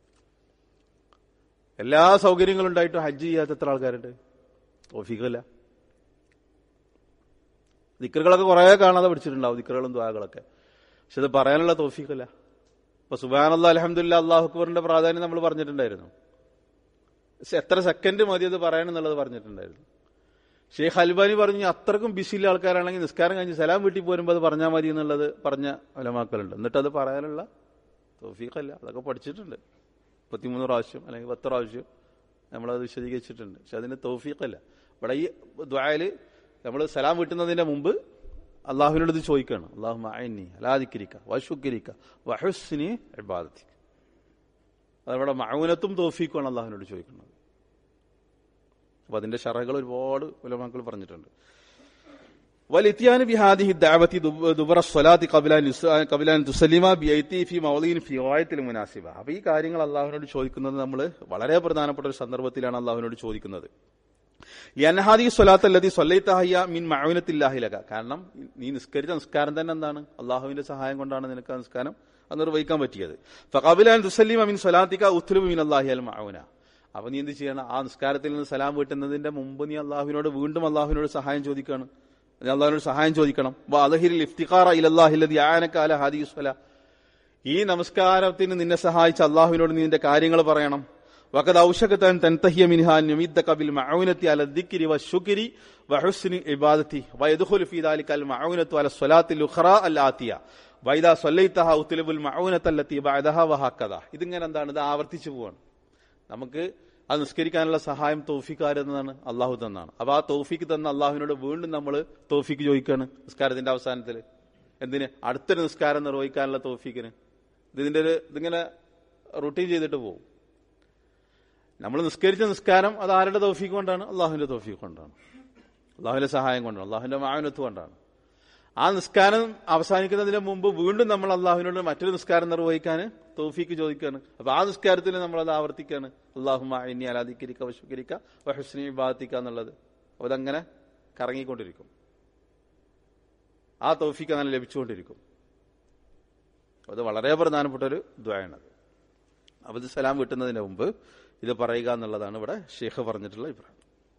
എല്ലാ സൗകര്യങ്ങളും ഉണ്ടായിട്ടും ഹജ്ജ് ചെയ്യാത്ത എത്ര ആൾക്കാരുണ്ട് തൗഫീഖല്ല ദിക്കറുകളൊക്കെ കുറേ കാണാതെ പഠിച്ചിട്ടുണ്ടാവും ദിക്കറുകളും ദ്വാകളൊക്കെ പക്ഷെ അത് പറയാനുള്ള തൗഫീഖല്ല ഇപ്പൊ സുബാനല്ല അലഹമില്ല അള്ളാഹു അക്ബറിന്റെ പ്രാധാന്യം നമ്മൾ പറഞ്ഞിട്ടുണ്ടായിരുന്നു പക്ഷെ എത്ര സെക്കൻഡ് മതി അത് പറയാനെന്നുള്ളത് പറഞ്ഞിട്ടുണ്ടായിരുന്നു ഷെയ്ഖ് അൽബാനി പറഞ്ഞു അത്രക്കും ബിസിയുള്ള ആൾക്കാരാണെങ്കിൽ നിസ്കാരം കഴിഞ്ഞ് സലാം വീട്ടിൽ പോരുമ്പോൾ അത് പറഞ്ഞാൽ മതി എന്നുള്ളത് പറഞ്ഞ ഒലമാക്കലുണ്ട് എന്നിട്ട് അത് പറയാനുള്ള തോഫീഖല്ല അതൊക്കെ പഠിച്ചിട്ടുണ്ട് മുപ്പത്തിമൂന്ന് പ്രാവശ്യം അല്ലെങ്കിൽ പത്ത് പ്രാവശ്യം നമ്മളത് വിശദീകരിച്ചിട്ടുണ്ട് പക്ഷെ അതിന് തൗഫീഖല്ല ഇവിടെ ഈ ദ്വായല് നമ്മൾ സലാം വീട്ടുന്നതിന്റെ മുമ്പ് അള്ളാഹുവിനോട് ഇത് ചോദിക്കണം അള്ളാഹു മഅന്നി അലാദിക്കരിക്ക വശുക്കരിക്ക വഹുസ്നി ഇബാദത്തി അതവിടെ മൗനത്തും തോഫീക്കുമാണ് അള്ളാഹുവിനോട് ചോദിക്കുന്നത് അപ്പൊ അതിന്റെ ഷറകൾ ഒരുപാട് ഉലമാക്കൾ പറഞ്ഞിട്ടുണ്ട് വലിത്യാൻ ബിഹാദിഹി ദഅവതി ദുബറ സ്വലാത്തി ഖബലാൻ ഖബലാൻ തുസലിമ ബിഐതി ഫി മൗലീൻ ഫി ഗായത്തിൽ മുനാസിബ അപ്പൊ ഈ കാര്യങ്ങൾ അള്ളാഹുവിനോട് ചോദിക്കുന്നത് നമ്മൾ വളരെ പ്രധാനപ്പെട്ട ഒരു സന്ദർഭത്തിലാണ് അള്ളാഹുവിനോട് ചോദിക്കുന്നത് യൻഹാദി സ്വലാത്ത് അല്ലതി സ്വല്ലൈത്തഹയ്യ മീൻ മഅവിനത്തില്ലാഹിലക കാരണം നീ നിസ്കരിച്ച നിസ്കാരം തന്നെ എന്താണ് അള്ളാഹുവിന്റെ സഹായം കൊണ്ടാണ് നിനക്ക് ആ നിസ്കാരം അത് നിർവഹിക്കാൻ പറ്റിയത് ഫഖബിലാൻ തുസല്ലിമ മിൻ സ്വലാത്തിക ഉത്ലുബ് മിൻ അല്ലാഹി അൽ മഅവുന അപ്പൊ നീ എന്ത് ചെയ്യണം ആ നിസ്കാരത്തിൽ നിന്ന് സലാം വീട്ടുന്നതിന്റെ മുമ്പ് നീ അള്ളാഹുവിനോട് വീണ്ടും അള്ളാഹുവിനോട് സഹായം ചോദിക്കുകയാണ് നീ അള്ളാഹുവിനോട് സഹായം ചോദിക്കണം വാദഹിരിൽ ഇഫ്തിഖാറ ഇലല്ലാഹില്ലതി ആനക്കാല ഹാദി സ്വല ഈ നമസ്കാരത്തിന് നിന്നെ സഹായിച്ച അള്ളാഹുവിനോട് നീ നിന്റെ കാര്യങ്ങൾ പറയണം വഖദ് ഔഷകതൻ തൻതഹിയ മിൻഹാ നുമിദ്ദക ബിൽ മഅൂനത്തി അല ദിക്രി വശുക്രി വഹുസ്നി ഇബാദത്തി വയദ്ഖുലു ഫീ ദാലിക അൽ മഅൂനത്തു അല സ്വലാത്തി ലുഖറ അൽ ആതിയ വൈദാ സ്വല്ലൈതഹ ഉത്ലബുൽ മഅൂനത്ത അല്ലത്തി ബഅദഹ വഹക്കദ ഇതിങ്ങനെ എന്താണ് ഇത് ആവർത്തിച്ചു പോവാണ് നമുക്ക് അത് നിസ്കരിക്കാനുള്ള സഹായം തൗഫീഖ് ആരെന്നതാണ് അള്ളാഹു തന്നാണ് അപ്പൊ ആ തൗഫീഖ് തന്ന അള്ളാഹുവിനോട് വീണ്ടും നമ്മൾ തൗഫീഖ് ചോദിക്കാണ് നിസ്കാരത്തിന്റെ അവസാനത്തിൽ എന്തിന് അടുത്തൊരു നിസ്കാരം നിർവഹിക്കാനുള്ള തൗഫീഖിന് ഇതിന്റെ ഒരു ഇതിങ്ങനെ റുട്ടീൻ ചെയ്തിട്ട് പോകും നമ്മൾ നിസ്കരിച്ച നിസ്കാരം അത് ആരുടെ തൗഫീഖ് കൊണ്ടാണ് അള്ളാഹുവിന്റെ തൗഫീഖ് കൊണ്ടാണ് അള്ളാഹുവിന്റെ സഹായം കൊണ്ടാണ് അള്ളാഹുവിന്റെ മാനത്ത് കൊണ്ടാണ് ആ നിസ്കാരം അവസാനിക്കുന്നതിന് മുമ്പ് വീണ്ടും നമ്മൾ അള്ളാഹുവിനോട് മറ്റൊരു നിസ്കാരം നിർവഹിക്കാൻ തൗഫീക്ക് ചോദിക്കാണ് അപ്പൊ ആ നിസ്കാരത്തിൽ നമ്മൾ അത് ആവർത്തിക്കാണ് അള്ളാഹുമ ഇനി അലാദിക്കരിക്ക വശുക്കരിക്ക വഹുസ്നി ബാധിക്ക എന്നുള്ളത് അപ്പൊ അതങ്ങനെ കറങ്ങിക്കൊണ്ടിരിക്കും ആ തൗഫീക്ക് അങ്ങനെ ലഭിച്ചുകൊണ്ടിരിക്കും അത് വളരെ പ്രധാനപ്പെട്ട ഒരു ദ്വായാണത് അപ്പൊ ഇത് സലാം വീട്ടുന്നതിന് മുമ്പ് ഇത് പറയുക എന്നുള്ളതാണ് ഇവിടെ ഷേഖ് പറഞ്ഞിട്ടുള്ള അഭിപ്രായം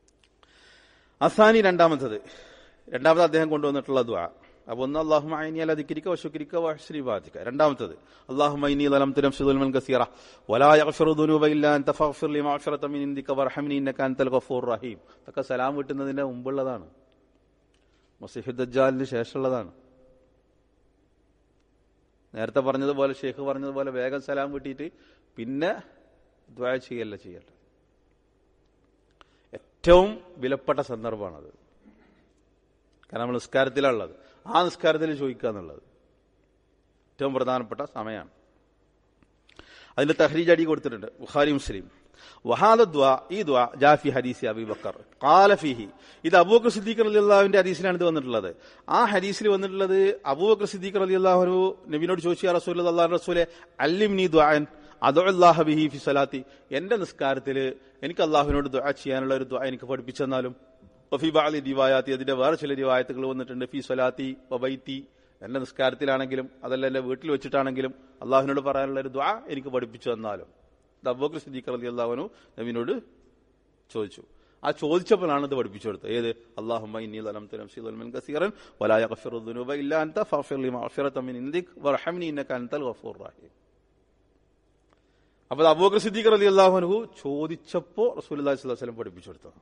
അസാനി രണ്ടാമത്തത് രണ്ടാമത് അദ്ദേഹം കൊണ്ടുവന്നിട്ടുള്ള ദ്വാ അപ്പൊ ഒന്ന് അള്ളാഹു മൈനി അല ദിക്രിക്ക വശുക്രിക്ക വഹ്ശ്രീ ബാധിക്ക രണ്ടാമത്തത് അള്ളാഹു മൈനി ലലം തുരം സുദുൽമൻ കസീറ വലാ യഗ്ഫിറു ദുനൂബ ഇല്ലാ അൻത ഫഗ്ഫിർ ലി മഗ്ഫിറത മിൻ ഇൻദിക വർഹംനി ഇന്നക അൻതൽ ഗഫൂർ റഹീം ഇതൊക്കെ സലാം വിട്ടുന്നതിന്റെ മുമ്പുള്ളതാണ് മസിഹ് ദജ്ജാലിന് ശേഷമുള്ളതാണ് നേരത്തെ പറഞ്ഞതുപോലെ ഷെയ്ഖ് പറഞ്ഞതുപോലെ വേഗം സലാം വിട്ടിട്ട് പിന്നെ ദ്വായ ചെയ്യല്ല ചെയ്യല്ല ഏറ്റവും വിലപ്പെട്ട സന്ദർഭമാണത് കാരണം നമ്മൾ നിസ്കാരത്തിലുള്ളത് ആ നിസ്കാരത്തിൽ ചോദിക്കുക എന്നുള്ളത് ഏറ്റവും പ്രധാനപ്പെട്ട സമയമാണ് അതിന്റെ തഹ്രീജ് അടി കൊടുത്തിട്ടുണ്ട് ബുഖാരി മുസ്ലിം വഹാദ ദ്വാ ഈ ദ്വാ ജാഫി ഹദീസി അബി ബക്കർ കാലഫിഹി ഇത് അബൂബക്കർ സിദ്ദീഖ് അലി അള്ളാഹുവിന്റെ ഹദീസിലാണ് ഇത് വന്നിട്ടുള്ളത് ആ ഹദീസിൽ വന്നിട്ടുള്ളത് അബൂബക്കർ സിദ്ദീഖ് അലി അള്ളാഹു നബിനോട് ചോദിച്ചു റസൂൽ അള്ളാഹു റസൂലെ അല്ലിംനി ദ്വാൻ അദുല്ലാഹ ബിഹി ഫി സലാത്തി എന്റെ നിസ്കാരത്തിൽ എനിക്ക് അള്ളാഹുവിനോട് ദ്വാ ചെയ്യാനുള്ള ഒരു ദ്വാ എനിക്ക് പഠിപ്പിച്ചു തന്നാലും വഫി ബാലി ദിവായാത്തി അതിന്റെ വേറെ ചില ദിവായത്തുകൾ വന്നിട്ടുണ്ട് ഫി സ്വലാത്തി വബൈത്തി എന്റെ നിസ്കാരത്തിലാണെങ്കിലും അതല്ല എന്റെ വീട്ടിൽ വെച്ചിട്ടാണെങ്കിലും അള്ളാഹുവിനോട് പറയാനുള്ള ഒരു ദ്വാ എനിക്ക് പഠിപ്പിച്ചു തന്നാലും ദബ്ബോക്കർ സിദ്ദീഖ് റലി അള്ളാഹുനു നബിനോട് ചോദിച്ചു ആ ചോദിച്ചപ്പോഴാണ് ഇത് പഠിപ്പിച്ചു കൊടുത്തത് ഏത് അള്ളാഹുമ്മ ഇന്നി ലലം തനഫ്സി ദുൽമൻ കസീറൻ വലാ യഗ്ഫിറു ദുനൂബ ഇല്ലാ അൻത ഫഗ്ഫിർ ലി മഗ്ഫിറത മിൻ ഇൻദിക് വർഹംനി ഇന്നക അൻതൽ ഗഫൂർ റഹീം അപ്പോൾ അബൂബക്കർ സിദ്ദീഖ് റലി അള്ളാഹുനഹു ചോദിച്ചപ്പോ റസൂലുള്ളാഹി സ്വല്ലല്ലാഹു അലൈഹി വസല്ലം പഠിപ്പിച്ചു കൊടുത്തത്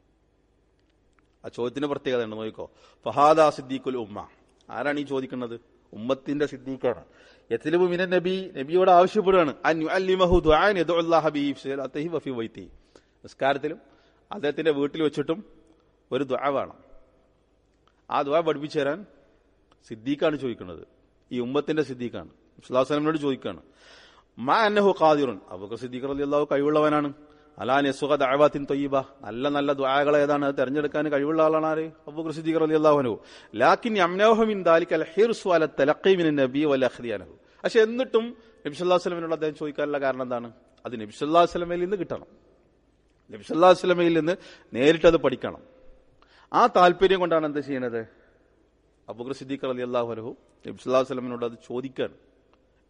ആ ചോദ്യത്തിന് പ്രത്യേകത ഉണ്ട് നോക്കിക്കോ ഫഹാദ സിദ്ദീഖുൽ ഉമ്മ ആരാണ് ഈ ചോദിക്കുന്നത് ഉമ്മത്തിന്റെ സിദ്ദീഖാണ് യത്ലബു മിന നബി നബിയോട് ആവശ്യപ്പെടുകയാണ് അൻ യുഅല്ലിമഹു ദുആൻ യദുല്ലാഹ ബിഹി ഫി സ്വലാത്തിഹി വഫി വൈത്തി നിസ്കാരത്തിലും അദ്ദേഹത്തിന്റെ വീട്ടിൽ വെച്ചിട്ടും ഒരു ദുആ വേണം ആ ദുആ പഠിപ്പിച്ചു തരാൻ സിദ്ദീഖാണ് ചോദിക്കുന്നത് ഈ ഉമ്മത്തിന്റെ സിദ്ദീഖാണ് സുല്ലാസ്ലമിനോട് ചോദിക്കുകയാണ് മാ അന്നഹു ഖാദിറുൻ അബൂബക്കർ സിദ്ദീഖ് റളിയല്ലാഹു കഴിവുള്ളവനാണ് അലാ നെസുഖ ദഅവാത്തിൻ തൊയ്യബ നല്ല നല്ല ദ്വായകൾ ഏതാണ് അത് തെരഞ്ഞെടുക്കാൻ കഴിവുള്ള ആളാണ് ആര് അബൂബക്കർ സിദ്ദീഖ് റളിയല്ലാഹു അൻഹു ലാക്കിൻ യംനഹു മിൻ ദാലിക അൽ ഹിർസു അല തലഖി മിൻ നബി വൽ അഖ്ദിയാനഹു പക്ഷെ എന്നിട്ടും നബി സല്ലല്ലാഹു അലൈഹി വസല്ലമയോട് അദ്ദേഹം ചോദിക്കാനുള്ള കാരണം എന്താണ് അത് നബി സല്ലല്ലാഹു അലൈഹി വസല്ലമയിൽ നിന്ന് കിട്ടണം നബി സല്ലല്ലാഹു അലൈഹി വസല്ലമയിൽ നിന്ന് നേരിട്ട് അത് പഠിക്കണം ആ താല്പര്യം കൊണ്ടാണ് എന്താ ചെയ്യുന്നത് അബൂബക്കർ സിദ്ദീഖ് റളിയല്ലാഹു അൻഹു നബി സല്ലല്ലാഹു അലൈഹി വസല്ലമയോട് അത് ചോദിക്കാൻ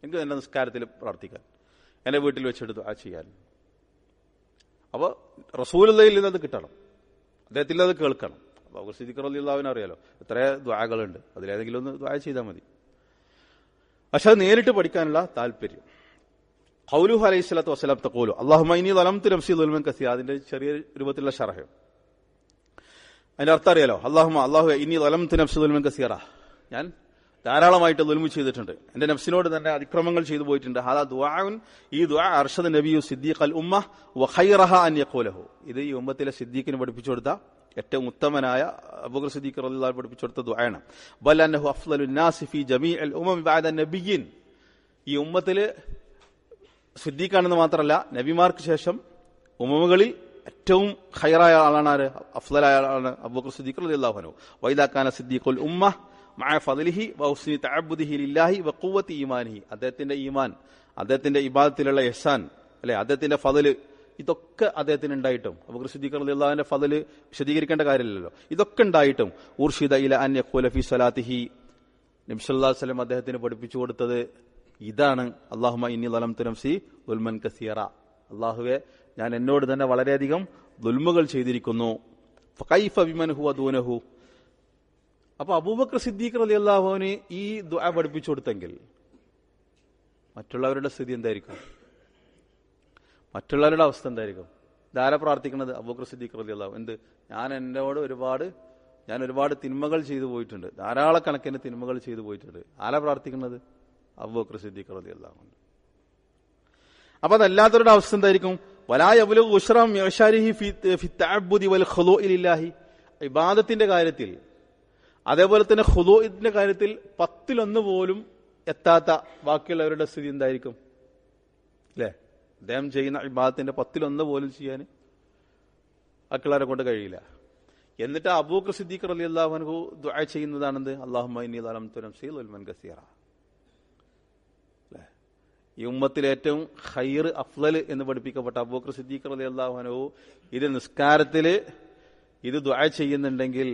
എനിക്ക് എൻ്റെ നിസ്കാരത്തിൽ പ്രാർത്ഥിക്കാൻ എൻ്റെ വീട്ടിൽ വെച്ചിട്ട് ദുആ ചെയ്യാൻ അപ്പോൾ റസൂലുള്ളയിൽ നിന്ന് അത് കിട്ടണം അദ്ദേഹത്തിൽ അത് കേൾക്കണം അപ്പോൾ സിദ്ദിഖറിയുള്ളവൻ അറിയാലോ എത്ര ദ്വാകളുണ്ട് അതിലേതെങ്കിലും ഒന്ന് ദ്വാ ചെയ്താൽ മതി പക്ഷെ അത് നേരിട്ട് പഠിക്കാനുള്ള താല്പര്യം ഖൗലുഹു അലൈഹി സ്വലാത്തു വസ്സലാം തഖൂലു അല്ലാഹുമ്മ ലം തുനഫ്സി ദുൽമൻ കസീറ അതിന്റെ ചെറിയ രൂപത്തിലുള്ള ഷറഹ് അതിന്റെ അർത്ഥം അറിയാലോ അള്ളാഹുമ അള്ളാഹു ഇനി ലം തുനഫ്സി ദുൽമൻ കസീറ ഞാൻ ധാരാളമായിട്ട് ദുൽമു ചെയ്തിട്ടുണ്ട് എന്റെ നഫ്സിനോട് തന്നെ അതിക്രമങ്ങൾ ചെയ്തു പോയിട്ടുണ്ട് ഹാദാ ദുആഉൻ ഈ ദുആ അർഷദ് നബിയു സിദ്ദീഖ് അൽ ഉമ്മ വഖൈറഹ അൻ യഖൂലഹു ഇത് ഈ ഉമ്മത്തിലെ സിദ്ദീഖിന് പഠിപ്പിച്ചു കൊടുത്ത ഏറ്റവും ഉത്തമനായ അബൂബക്കർ സിദ്ദീഖ് റളിയല്ലാഹു അൻഹു പഠിപ്പിച്ചു കൊടുത്ത ദുആയാണ് ബൽ അന്നഹു അഫ്ളലുൻ നാസി ഫീ ജമീഇൽ ഉമം ബഅദ നബിയ്യിൻ ഈ ഉമ്മത്തില് സിദ്ദീഖാണെന്ന് മാത്രമല്ല നബിമാർക്ക് ശേഷം ഉമമുകളിൽ ഏറ്റവും ഖൈറായ ആളാണ് ആര് അഫ്ളലായ ആളാണ് അബൂബക്കർ സിദ്ദീഖ് റളിയല്ലാഹു അൻഹു വൈദാക്കാന സിദ്ദീഖുൽ ഉമ്മ മഅ ഫദ്ലിഹി വഹുസ്നി തഅബ്ബുദിഹി ലില്ലാഹി വഖുവ്വതി ഈമാനിഹി അദ്ദേഹത്തിന്റെ ഈമാൻ അദ്ദേഹത്തിന്റെ ഇബാദത്തിലുള്ള ഇഹ്സാൻ അല്ലെ അദ്ദേഹത്തിന്റെ ഫضല് ഇതൊക്കെ അദ്ദേഹത്തിന് ഉണ്ടായിട്ടും അബൂബക്കർ സിദ്ദീഖ് റളിയല്ലാഹുവിന്റെ ഫضല് വിശദീകരിക്കേണ്ട കാര്യമില്ലല്ലോ ഇതൊക്കെ ഉണ്ടായിട്ടും ഊർഷിദ ഇല അൻ യഖൂല ഫീ സ്വലാത്തിഹി നബി സല്ലല്ലാഹു അലൈഹി വസല്ലം അദ്ദേഹത്തിന് പഠിപ്പിച്ചു കൊടുത്തത് ഇതാണ് അള്ളാഹുമ ഇന്നി ലലം തുനംസി ദുൽമൻ കസീറ അള്ളാഹുവെ ഞാൻ എന്നോട് തന്നെ വളരെയധികം ദുൽമുകൾ ചെയ്തിരിക്കുന്നു ഫൈഫ വിമൻ ഹുവ ദൂനഹു അപ്പൊ അബൂബക്കർ സിദ്ദീഖ് റലി അള്ളാഹുവിന് ഈ ദുആ പഠിപ്പിച്ചു കൊടുത്തെങ്കിൽ മറ്റുള്ളവരുടെ സ്ഥിതി എന്തായിരിക്കും മറ്റുള്ളവരുടെ അവസ്ഥ എന്തായിരിക്കും ധാരാ പ്രാർത്ഥിക്കുന്നത് അബൂബക്കർ സിദ്ദീഖ് റലി അള്ളാഹു എന്ത് ഞാൻ എന്നോട് ഒരുപാട് ഞാൻ ഒരുപാട് തിന്മകൾ ചെയ്തു പോയിട്ടുണ്ട് ധാരാളക്കണക്കിന് തിന്മകൾ ചെയ്തു പോയിട്ടുണ്ട് ആരാ പ്രാർത്ഥിക്കുന്നത് അബൂബക്കർ സിദ്ദീഖ് റലി അള്ളാഹു അപ്പൊ അതല്ലാത്തവരുടെ അവസ്ഥ എന്തായിരിക്കും വലായ ഉഷ്റം ഇബാദത്തിന്റെ കാര്യത്തിൽ അതേപോലെ തന്നെ ഹുദോഇന്റെ കാര്യത്തിൽ പത്തിലൊന്ന് പോലും എത്താത്ത ബാക്കിയുള്ളവരുടെ സ്ഥിതി എന്തായിരിക്കും അല്ലേ അദ്ദേഹം ചെയ്യുന്ന ഇബാദത്തിന്റെ പത്തിലൊന്ന് പോലും ചെയ്യാൻ ബാക്കിയുള്ളവരെ കൊണ്ട് കഴിയില്ല എന്നിട്ട് അബൂക്കർ സിദ്ദീഖ് അലി അള്ളാഹുനഹു ദുആ ചെയ്യുന്നതാണെന്ത് അള്ളാഹുമൻ ഗസീറ ഈ ഉമ്മത്തിൽ ഏറ്റവും ഖൈർ അഫ്ലൽ എന്ന് പഠിപ്പിക്കപ്പെട്ട അബൂക്കർ സിദ്ദീഖ് അലി അള്ളാഹുനഹു ഇത് നിസ്കാരത്തില് ഇത് ദുആ ചെയ്യുന്നുണ്ടെങ്കിൽ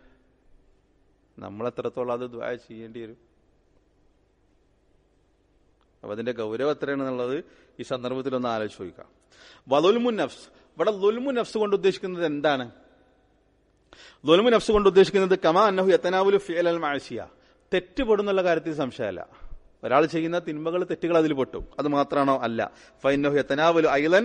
നമ്മൾ എത്രത്തോളം അത് ദ്വായ ചെയ്യേണ്ടി വരും അപ്പൊ അതിന്റെ ഗൗരവം എത്രയാണെന്നുള്ളത് ഈ സന്ദർഭത്തിൽ ഒന്ന് ആലോചിച്ച് ചോദിക്കാം വലുൽമു നഫ്സ് ഇവിടെ ലുൽമു നഫ്സ് കൊണ്ട് ഉദ്ദേശിക്കുന്നത് എന്താണ് ലുൽമു നഫ്സ് കൊണ്ട് ഉദ്ദേശിക്കുന്നത് കമാ അന്നഹു എത്തനാവുലു ഫിയൽ അൽ മാഴ്സിയ തെറ്റുപെടുന്നുള്ള കാര്യത്തിൽ സംശയമല്ല ഒരാൾ ചെയ്യുന്ന തിന്മകൾ തെറ്റുകൾ അതിൽ പെട്ടു അത് മാത്രമാണോ അല്ല ഫൈനഹു എത്തനാവുലു ഐലൻ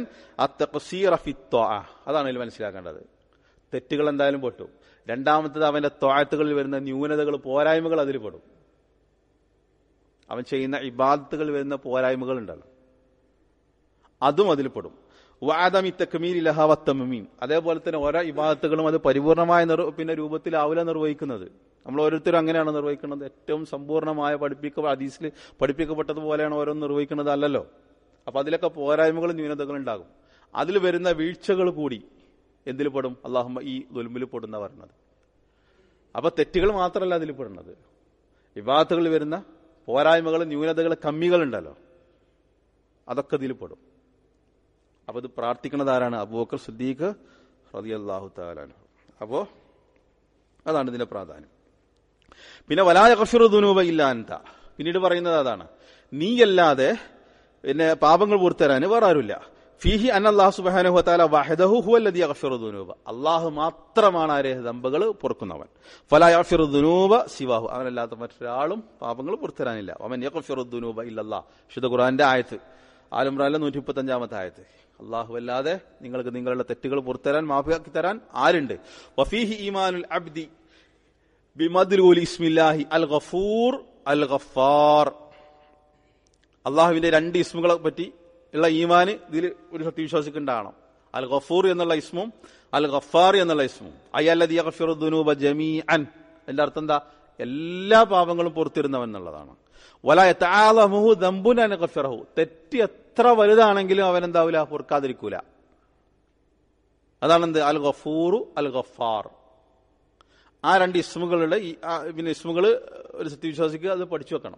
അതാണ് അതിൽ മനസ്സിലാക്കേണ്ടത് തെറ്റുകൾ എന്തായാലും പെട്ടു രണ്ടാമത്തത് അവന്റെ ത്വാഴത്തുകളിൽ വരുന്ന ന്യൂനതകൾ പോരായ്മകൾ അതിൽ പെടും അവൻ ചെയ്യുന്ന ഇബാദത്തുകൾ വരുന്ന പോരായ്മകൾ ഉണ്ടല്ലോ അതും അതിൽ പെടും വാദമി തെക്കമീൽ ഇലഹവത്തമീം അതേപോലെ തന്നെ ഓരോ ഇബാദത്തുകളും അത് പരിപൂർണമായ പിന്നെ രൂപത്തിലാവില്ല നിർവഹിക്കുന്നത് നമ്മൾ ഓരോരുത്തരും അങ്ങനെയാണ് നിർവഹിക്കുന്നത് ഏറ്റവും സമ്പൂർണ്ണമായ പഠിപ്പിക്ക ഹദീസിൽ പഠിപ്പിക്കപ്പെട്ടതുപോലെയാണ് ഓരോന്ന് നിർവഹിക്കുന്നത് അല്ലല്ലോ അപ്പൊ അതിലൊക്കെ പോരായ്മകളും ന്യൂനതകളും ഉണ്ടാകും അതിൽ വരുന്ന വീഴ്ചകൾ കൂടി എന്തിൽ പെടും അള്ളാഹുമ്മ ഈ ദുൽമിൽ പെടുന്ന പറഞ്ഞത് അപ്പൊ തെറ്റുകൾ മാത്രമല്ല അതിൽ പെടുന്നത് വിവാദത്തുകളിൽ വരുന്ന പോരായ്മകൾ ന്യൂനതകൾ കമ്മികളുണ്ടല്ലോ അതൊക്കെ ഇതിൽ പെടും അപ്പൊ ഇത് പ്രാർത്ഥിക്കുന്നത് ആരാണ് അബൂബക്കർ സുദ്ദീഖ് റതി അള്ളാഹു താലാനു അപ്പോ അതാണ് ഇതിന്റെ പ്രാധാന്യം പിന്നെ വലായ കഫിറുദ്നൂബ ഇല്ലാന്ത പിന്നീട് പറയുന്നത് അതാണ് നീയല്ലാതെ പിന്നെ പാപങ്ങൾ പൂർത്തരാന് വേറെ ആരുമില്ല ഫീഹി അൻ അള്ളാഹു സുബാനഹു താല വാഹിദഹു ഹുവല്ലദി അഗഫിറുദ്നൂബ അള്ളാഹു മാത്രമാണ് ആരെ ദമ്പകൾ പൊറുക്കുന്നവൻ ഫലാ യഗ്ഫിറുദ്നൂബ സിവാഹു അവനല്ലാത്ത മറ്റൊരാളും പാപങ്ങൾ പുറത്തരാനില്ല അവൻ യഗ്ഫിറുദ്നൂബ ഇല്ലല്ലാ വിശുദ്ധ ഖുർആന്റെ ആയത്ത് ആലുംറാനിലെ നൂറ്റി മുപ്പത്തി അഞ്ചാമത്തെ ആയത്ത് അള്ളാഹു അല്ലാതെ നിങ്ങൾക്ക് നിങ്ങളുടെ തെറ്റുകൾ പുറത്തരാൻ മാഫിയാക്കി തരാൻ ആരുണ്ട് വഫീഹി ഈമാനുൽ അബ്ദി ബിമദ്ലൂൽ ഇസ്മില്ലാഹി അൽ ഗഫൂർ അൽ ഗഫാർ അള്ളാഹുവിന്റെ രണ്ട് ഇസ്മുകളെ പറ്റി ഉള്ള ഈമാന് ഇതിൽ ഒരു സത്യവിശ്വാസിക്ക് ഉണ്ടാകണം അൽ ഗഫൂർ എന്നുള്ള ഇസ്മും അൽ ഗഫാർ എന്നുള്ള ഇസ്മും അയ്യല്ലദീ യഗ്ഫിറു ദുനൂബ ജമീഅൻ എന്റെ അർത്ഥം എന്താ എല്ലാ പാപങ്ങളും പുറത്തിരുന്നവൻ എന്നുള്ളതാണ് വല യതആലമുഹു ദംബുൻ അൻ ഗഫറഹു തെറ്റ് എത്ര വലുതാണെങ്കിലും അവൻ എന്താവില്ല പൊറുക്കാതിരിക്കൂല അതാണ് എന്ത് അൽ ഗഫൂറു അൽ ഗഫാർ ആ രണ്ട് ഇസ്മുകളുടെ ഈ പിന്നെ ഇസ്മുകൾ ഒരു സത്യവിശ്വാസിക്ക് അത് പഠിച്ചു വെക്കണം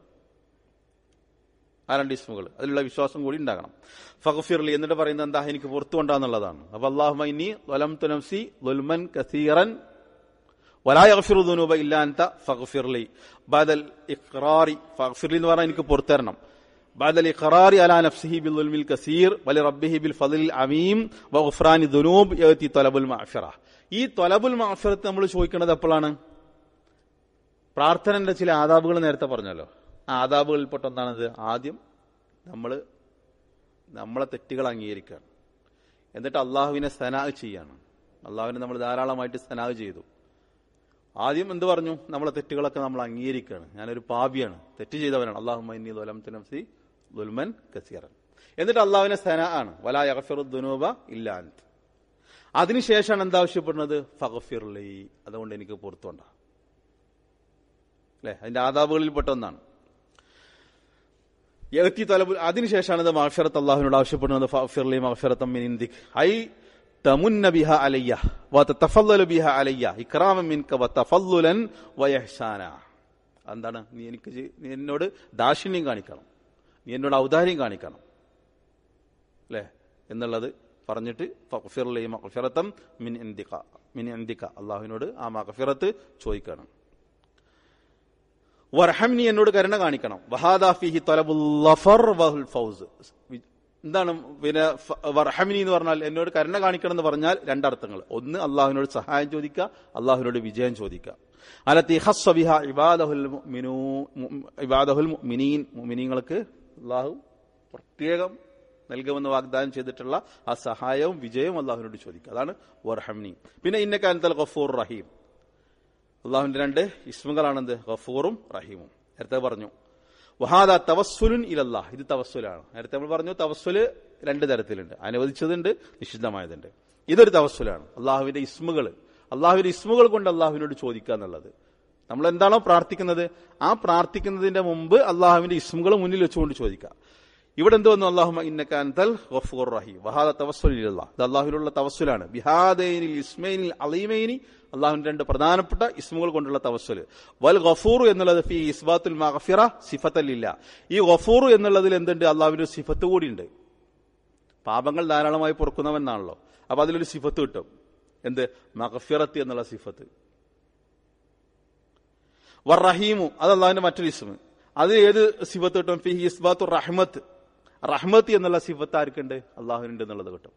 ആ രണ്ട് ഇസ്മുകൾ അതിലുള്ള വിശ്വാസം കൂടി ഉണ്ടാകണം ഫഖഫിർലി എന്നിട്ട് പറയുന്നത് എന്താ എനിക്ക് പുറത്തു കൊണ്ടാന്നുള്ളതാണ് അപ്പൊ അള്ളാഹുമൈനി വലം തുനംസി ലുൽമൻ കസീറൻ വലാ യഗ്ഫിറു ദുനൂബ ഇല്ലാ അൻത ഫഗ്ഫിർലി ബദൽ ഇഖ്റാറി ഫഗ്ഫിർലി എന്ന് പറഞ്ഞാൽ എനിക്ക് പുറത്തരണം بعد الإقرار على نفسه بالظلم الكثير ولربه بالفضل العميم وغفران الذنوب يأتي طلب المغفرة ഈ തൊലബുൽ മാഫിറത്ത് നമ്മൾ ചോദിക്കുന്നത് എപ്പോഴാണ് പ്രാർത്ഥനന്റെ ചില ആദാബുകൾ നേരത്തെ പറഞ്ഞല്ലോ ആ ആദാബുകളിൽപ്പെട്ട ഒന്നാണത് ആദ്യം നമ്മൾ നമ്മളെ തെറ്റുകൾ അംഗീകരിക്കുകയാണ് എന്നിട്ട് അള്ളാഹുവിനെ സനാഹ് ചെയ്യാണ് അള്ളാഹുവിനെ നമ്മൾ ധാരാളമായിട്ട് സനാഹ് ചെയ്തു ആദ്യം എന്ത് പറഞ്ഞു നമ്മളെ തെറ്റുകളൊക്കെ നമ്മൾ അംഗീകരിക്കുകയാണ് ഞാനൊരു പാപിയാണ് തെറ്റ് ചെയ്തവനാണ് അള്ളാഹു മൈനി ദുലംസി ദുൽമൻ കസീറൻ എന്നിട്ട് അള്ളാഹുവിനെ സന ആണ് വലാ യഗഫിറു ദുനൂബ ഇല്ലാന്ത് അതിനുശേഷമാണ് എന്താ ആവശ്യപ്പെടുന്നത് ഫഗഫിർലി അതുകൊണ്ട് എനിക്ക് പുറത്തുണ്ട അല്ലെ അതിന്റെ ആദാബുകളിൽപ്പെട്ട ഒന്നാണ് യഹത്തി തലബുൽ അതിനുശേഷമാണ് ഇത് മഹഫിറത്ത് അള്ളാഹുവിനോട് ആവശ്യപ്പെടുന്നത് ഫഗഫിർലി മഹഫിറത്തം മിൻ ഇന്ദിക് ഐ തമുന്ന ബിഹ അലയ്യ വതഫല്ലു ബിഹ അലയ്യ ഇക്രാമൻ മിൻക വതഫല്ലുലൻ വയഹ്സാന എന്താണ് നീ എനിക്ക് ചെയ്- നീ എന്നോട് ദാക്ഷിണ്യം കാണിക്കണം നീ എന്നോട് ഔദാര്യം കാണിക്കണം അല്ലേ എന്നുള്ളത് പറഞ്ഞിട്ട് ഫഗ്ഫിർലി മഗ്ഫിറത്തം മിൻ ഇന്ദിക മിൻ ഇന്ദിക അള്ളാഹുവിനോട് ആ മഗ്ഫിറത്ത് ചോദിക്കണം വർഹംനി എന്നോട് കരുണ കാണിക്കണം വഹാദാഫിഹി തലബുൽ ലഫർ വഹുൽ ഫൗസ് വി- എന്താണ് പിന്നെ ഫ- വർഹമിനി എന്ന് പറഞ്ഞാൽ എന്നോട് കരുണ കാണിക്കണം എന്ന് പറഞ്ഞാൽ രണ്ടർത്ഥങ്ങൾ ഒന്ന് അള്ളാഹുവിനോട് സഹായം ചോദിക്കുക അള്ളാഹുവിനോട് വിജയം ചോദിക്കുക അലത്തി ഹസ്വബിഹ ഇബാദഹുൽ മുഅ്മിനൂ മുഅ് ഇബാദഹുൽ മുഅ്മിനീൻ മുഅ്മിനീങ്ങൾക്ക് അള്ളാഹു പ്രത്യേകം നൽകുമെന്ന് വാഗ്ദാനം ചെയ്തിട്ടുള്ള ആ സഹായവും വിജയവും അള്ളാഹുവിനോട് ചോദിക്കുക അതാണ് വർഹംനി പിന്നെ ഇന്നക അൻതൽ ഗഫൂർ റഹീം അള്ളാഹുവിന്റെ രണ്ട് ഇസ്മുകളാണെന്ത് ഗഫൂറും റഹീമും നേരത്തെ പറഞ്ഞു വഹാദ തവസ്സുലുൻ ഇലല്ലാഹ് ഇത് തവസ്സുലാണ് നേരത്തെ നമ്മൾ പറഞ്ഞു തവസ്സുല് രണ്ട് തരത്തിലുണ്ട് അനുവദിച്ചതുണ്ട് നിഷിദ്ധമായതുണ്ട് ഇതൊരു തവസ്സുലാണ് അള്ളാഹുവിന്റെ ഇസ്മുകൾ അള്ളാഹുവിന്റെ ഇസ്മുകൾ കൊണ്ട് അള്ളാഹുവിനോട് ചോദിക്കുക എന്നുള്ളത് നമ്മൾ എന്താണോ പ്രാർത്ഥിക്കുന്നത് ആ പ്രാർത്ഥിക്കുന്നതിന്റെ മുമ്പ് അള്ളാഹുവിന്റെ ഇസ്മുകൾ മുന്നിൽ വെച്ചുകൊണ്ട് ചോദിക്കുക ഇവിടെ എന്ത് വന്നു അള്ളാഹു ഇന്നക്കാന്തൽ ഗഫൂർ റഹീം വഹാദ തവസ്സുലില്ല ഇത് അള്ളാഹുവിനുള്ള തവസ്സുലാണ് ബിഹാദൈനിൽ ഇസ്മൈനിൽ അലീമൈനി അള്ളാഹുവിന്റെ രണ്ട് പ്രധാനപ്പെട്ട ഇസ്മുകൾ കൊണ്ടുള്ള തവസ്സുൽ വൽ ഗഫൂർ എന്നുള്ളത് ഫി ഇസ്ബാത്തുൽ മഗഫിറ സിഫത്തല്ലില്ല ഈ ഗഫൂർ എന്നുള്ളതിൽ എന്തുണ്ട് അള്ളാഹുവിന്റെ ഒരു സിഫത്ത് കൂടിയുണ്ട് പാപങ്ങൾ ധാരാളമായി പൊറുക്കുന്നവൻ എന്നാണല്ലോ അപ്പൊ അതിലൊരു സിഫത്ത് കിട്ടും എന്ത് മഗഫിറത്ത് എന്നുള്ള സിഫത്ത് വർ റഹീമു അത് അള്ളാഹുവിന്റെ മറ്റൊരു ഇസ്മ അത് ഏത് സിഫത്ത് കിട്ടും ഫി ഇസ്ബാത്തു റഹ്മത്ത് റഹ്മത്ത് എന്നുള്ള സിഫത്ത് ആർക്കുണ്ട് അള്ളാഹുവിനുണ്ട് എന്നുള്ളത് കിട്ടും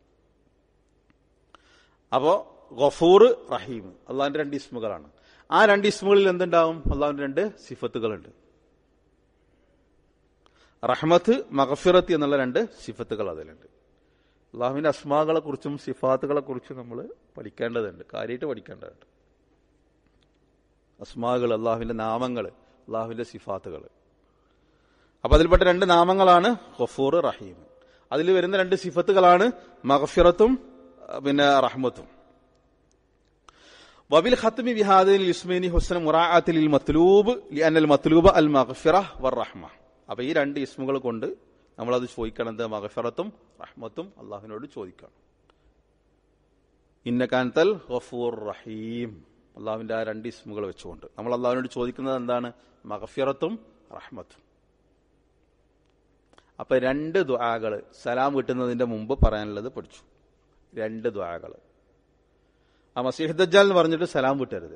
അപ്പോ ഗഫൂർ റഹീം അള്ളാഹിന്റെ രണ്ട് ഇസ്മുകളാണ് ആ രണ്ട് ഇസ്മുകളിൽ എന്തുണ്ടാവും അള്ളാഹുവിന്റെ രണ്ട് സിഫത്തുകളുണ്ട് റഹ്മത്ത് മഗഫിറത്ത് എന്നുള്ള രണ്ട് സിഫത്തുകൾ അതിലുണ്ട് അള്ളാഹുവിന്റെ അസ്മാകളെ കുറിച്ചും സിഫാത്തുകളെ കുറിച്ചും നമ്മൾ പഠിക്കേണ്ടതുണ്ട് കാര്യമായിട്ട് പഠിക്കേണ്ടതുണ്ട് അസ്മാകൾ അള്ളാഹുവിന്റെ നാമങ്ങൾ അള്ളാഹുവിന്റെ സിഫാത്തുകൾ അപ്പൊ അതിൽപ്പെട്ട രണ്ട് നാമങ്ങളാണ് ഗഫൂർ റഹീം അതിൽ വരുന്ന രണ്ട് സിഫത്തുകളാണ് മഗഫിറത്തും അഹ് പിന്നെ റഹ്മത്തും വബിൽ ഖത്മി ബിഹാദിൽ ഇസ്മൈനി ഹുസ്ന മുറാഅത്തിൽ മത്ലൂബ് ലിഅന്നൽ മത്ലൂബ് അൽ മഗ്ഫിറ വർ റഹ്മ അപ്പൊ ഈ രണ്ട് ഇസ്മുകൾ കൊണ്ട് നമ്മളത് ചോദിക്കണത് മഗ്ഫിറത്തും റഹ്മത്തും അള്ളാഹുവിനോട് ചോദിക്കണം ഇന്നക്കാനത്തൽ ഗഫൂർ റഹീം അള്ളാഹുവിന്റെ ആ രണ്ട് ഇസ്മുകൾ വെച്ചുകൊണ്ട് നമ്മൾ അള്ളാഹുവിനോട് ചോദിക്കുന്നത് എന്താണ് മഗ്ഫിറത്തും റഹ്മത്തും അപ്പൊ രണ്ട് ദ്വാകള് സലാം കിട്ടുന്നതിന്റെ മുമ്പ് പറയാനുള്ളത് പഠിച്ചു രണ്ട് ദ്വാകള് ആ മസീഹ് ദജ്ജാൽ എന്ന് പറഞ്ഞിട്ട് സലാം വിട്ടരുത്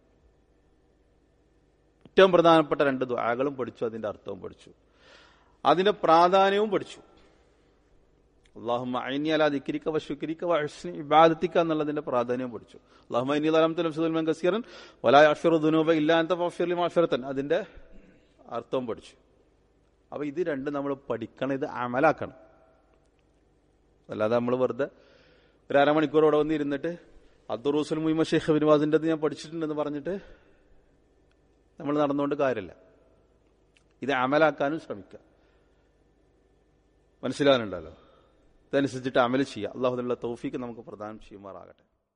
ഏറ്റവും പ്രധാനപ്പെട്ട രണ്ട് ദ്വാകളും പഠിച്ചു അതിന്റെ അർത്ഥവും പഠിച്ചു അതിന്റെ പ്രാധാന്യവും പഠിച്ചു അള്ളാഹുമ്മ ഐനി അലാ ദിക്രിക്ക വശുക്രിക്ക വഹസ്നി ഇബാദത്തിക്ക എന്നുള്ളതിന്റെ പ്രാധാന്യവും പഠിച്ചു അള്ളാഹുമ്മ ഇനി അലംതുൽ അഫ്സുൽ കസീറൻ വലാ അഫിറു ദുനൂബ ഇല്ലാത്ത ഫഫിർലി മാഫിറത്തൻ അതിന്റെ അർത്ഥവും പഠിച്ചു അപ്പൊ ഇത് രണ്ട് നമ്മൾ പഠിക്കണം ഇത് അമലാക്കണം അല്ലാതെ നമ്മൾ വെറുതെ ഒരു അരമണിക്കൂർ ഇവിടെ വന്ന് ഇരുന്നിട്ട് അബ്ദുറൂസുൽ മുയ്മ ഷെയ്ഖ് ബിൻവാസിന്റെ ഞാൻ പഠിച്ചിട്ടുണ്ടെന്ന് പറഞ്ഞിട്ട് നമ്മൾ നടന്നുകൊണ്ട് കാര്യമില്ല ഇത് അമലാക്കാനും ശ്രമിക്കുക മനസ്സിലാകാനുണ്ടല്ലോ ഇതനുസരിച്ചിട്ട് അമൽ ചെയ്യുക അള്ളാഹുദുള്ള തൗഫീക്ക് നമുക്ക് പ്രദാനം ചെയ്യുമാറാകട്ടെ